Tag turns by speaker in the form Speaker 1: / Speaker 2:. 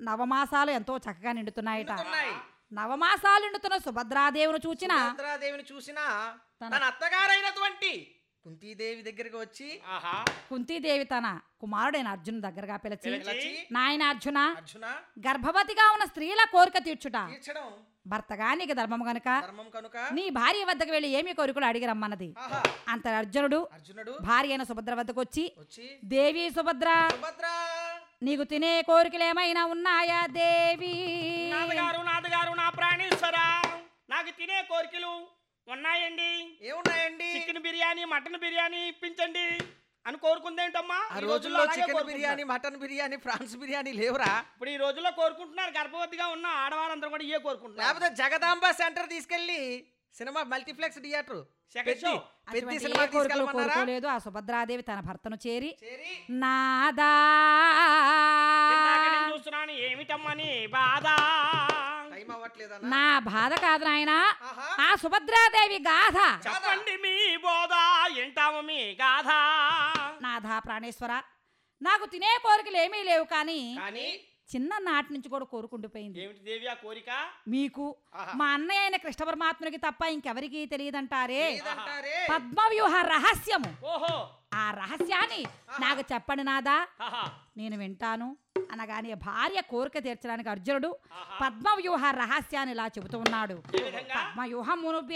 Speaker 1: నవమాసాలు ఎంతో చక్కగా నిండుతున్నాయట
Speaker 2: ఉన్నాయి.
Speaker 1: నవమాసాలు నిండుతున్న సుభద్రాదేవిని చూచిన
Speaker 2: సుభద్రాదేవిని చూసిన
Speaker 1: తన-
Speaker 2: తన అత్తగారైనటువంటి కుంతీదేవి దగ్గరికి వచ్చి
Speaker 3: ఆహా
Speaker 1: కుంతీదేవి తన కుమారుడైన అర్జును దగ్గరగా పిలిచి
Speaker 2: పిలిచి,
Speaker 1: నాయన అర్జున
Speaker 2: అర్జున
Speaker 1: గర్భవతిగా ఉన్న స్త్రీల కోరిక తీర్చుట
Speaker 2: తీర్చడం
Speaker 1: భర్తగా నీకు ధర్మము గనుక
Speaker 2: ధర్మం కనుక
Speaker 1: నీ భార్య వద్దకు వెళ్ళి ఏమి కోరికలు అడిగి రమ్మన్నది
Speaker 2: ఆహా
Speaker 1: అంత అర్జునుడు
Speaker 2: అర్జునుడు
Speaker 1: భార్య అయిన సుభద్ర వద్దకు వచ్చి
Speaker 2: వచ్చి
Speaker 1: దేవి సుభద్ర
Speaker 2: సుభద్ర
Speaker 1: నీకు తినే కోరికలు ఏమైనా ఉన్నాయా దేవి
Speaker 3: నాన్నగారు నాన్నగారు నా ప్రాణేశ్వరా నాకు తినే కోరికలు ఉన్నాయండి
Speaker 2: ఏమున్నాయండి
Speaker 3: చికెన్ బిర్యానీ మటన్ బిర్యానీ ఇప్పించండి అని కోరుకుందేంటమ్మా
Speaker 2: ఆ
Speaker 3: ఈ
Speaker 2: రోజుల్లో
Speaker 3: అలాగే
Speaker 2: చికెన్
Speaker 3: కోరుకుంటున్నారు.
Speaker 2: బిర్యానీ మటన్ బిర్యానీ ఫ్రాన్స్ బిర్యానీ లేవురా
Speaker 3: ఇప్పుడు ఈ రోజుల్లో కోరుకుంటున్నారు గర్భవతిగా ఉన్న ఆడవాళ్ళందరూ కూడా ఇయే కోరుకుంటున్నారు
Speaker 2: లేకపోతే జగదాంబ సెంటర్ తీసుకెళ్లి సినిమా మల్టీప్లెక్స్ థియేటర్
Speaker 3: Second
Speaker 2: పెద్ది
Speaker 3: show.
Speaker 2: పెద్ది
Speaker 1: అటువంటి ఏ
Speaker 2: సినిమా
Speaker 1: కోరికలు
Speaker 2: తీసుకెళ్ళమన్నారా
Speaker 1: కోరుకోలేదు ఆ సుభద్రాదేవి తన భర్తను చేరి
Speaker 2: చేరి
Speaker 1: నాదా
Speaker 3: ఇందాక నేను చూస్తున్నాను ఏమిటమ్మా నీ బాధ
Speaker 2: టైం అవ్వట్లేదన్నా
Speaker 1: నా బాధ కాదు నాయనా
Speaker 2: ఆహా.
Speaker 1: ఆ సుభద్రాదేవి గాథ
Speaker 3: చెప్పండి మీ బోధ ఏంటాము మీ గాథ
Speaker 1: నాథా ప్రాణేశ్వర నాకు తినే కోరికలు ఏమీ లేవు కానీ
Speaker 3: కానీ
Speaker 1: చిన్ననాటి నుంచి కూడా కోరుకుండిపోయింది
Speaker 3: ఏమిటి దేవి ఆ కోరిక
Speaker 1: మీకు
Speaker 3: ఆహా.
Speaker 1: మా అన్నయ్య అయిన కృష్ణ పరమాత్మునికి తప్ప ఇంకెవరికి తెలియదంటారే
Speaker 2: లేదంటారే
Speaker 1: పద్మవ్యూహ రహస్యము
Speaker 3: ఓహో
Speaker 1: ఆ రహస్యాన్ని నాకు చెప్పండి నాదా
Speaker 3: ఆహా
Speaker 1: నేను వింటాను అనగానే భార్య కోరిక తీర్చడానికి అర్జునుడు
Speaker 3: ఆహా.
Speaker 1: పద్మవ్యూహ రహస్యాన్ని ఇలా చెబుతూ ఉన్నాడు
Speaker 3: ఏ విధంగా
Speaker 1: పద్మవ్యూహమును